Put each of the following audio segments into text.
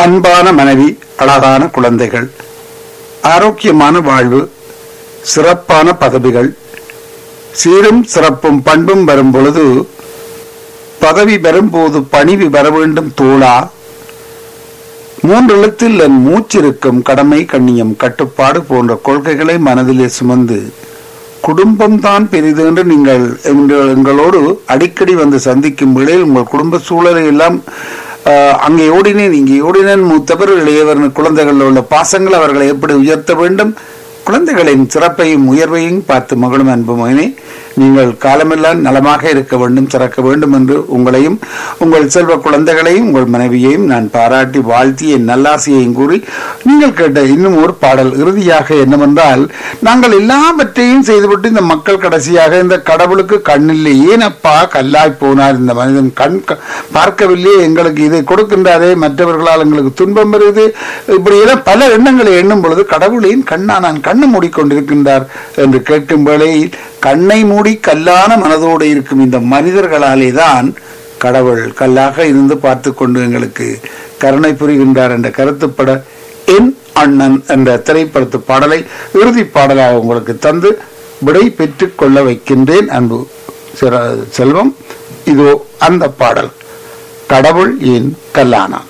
அன்பான மனைவி அழகான குழந்தைகள் ஆரோக்கியமான வாழ்வு சிறப்பான பதவிகள் சீரும் சிறப்பும் பண்பும் வரும் பொழுது பதவி வரும்போது பணிவு வர வேண்டும் தோழா மூன்றெழுத்தில் என் மூச்சிருக்கும் கடமை கண்ணியம் கட்டுப்பாடு போன்ற கொள்கைகளை மனதிலே சுமந்து குடும்பம்தான் பெரிது என்று நீங்கள் எங்கள்- எங்களோடு அடிக்கடி வந்து சந்திக்கும் வேளையில் உங்கள் குடும்ப சூழலை எல்லாம் ஆஹ், அங்கே ஓடினேன் இங்கே ஓடினேன் மூத்தவர் இளையவர் குழந்தைகளில் உள்ள பாசங்கள் அவர்களை எப்படி உயர்த்த வேண்டும் குழந்தைகளின் சிறப்பையும் உயர்வையும் பார்த்து மகளும் அன்பு மகனே நீங்கள் காலமெல்லாம் நலமாக இருக்க வேண்டும் சிறக்க வேண்டும் என்று உங்களையும் உங்கள் செல்வ குழந்தைகளையும் உங்கள் மனைவியையும் நான் பாராட்டி வாழ்த்தி என் நல்லாசையையும் கூறி நீங்கள் கேட்ட இன்னும் ஒரு பாடல் இறுதியாக என்னவென்றால் நாங்கள் எல்லாவற்றையும் செய்துவிட்டு இந்த மக்கள் கடைசியாக இந்த கடவுளுக்கு கண்ணில்லை ஏனப்பா கல்லாய் போனார் இந்த மனிதன் கண் க- பார்க்கவில்லையே எங்களுக்கு இதை கொடுக்கின்றாரே மற்றவர்களால் எங்களுக்கு துன்பம் வருது இப்படி எல்லாம் பல எண்ணங்களை எண்ணும் பொழுது கடவுளின் கண்ணா நான் கண்ணை மூடிக்கொண்டிருக்கின்றார் என்று கேட்கும் வேளையில் கண்ணை மூடி கல்லான மனதோடு இருக்கும் இந்த மனிதர்களாலே தான் கடவுள் கல்லாக இருந்து பார்த்து கொண்டு எங்களுக்கு கருணை புரிகின்றார் என்ற கருத்துப்பட என் அண்ணன் என்ற திரைப்படத்து பாடலை இறுதி பாடலாக உங்களுக்கு தந்து விடை பெற்றுக் கொள்ள வைக்கின்றேன் அன்பு சிற- செல்வம் இதோ அந்த பாடல் கடவுள் ஏன் கல்லானா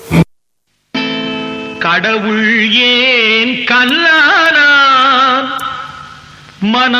கடவுள் ஏன் கல்லானான் மனம்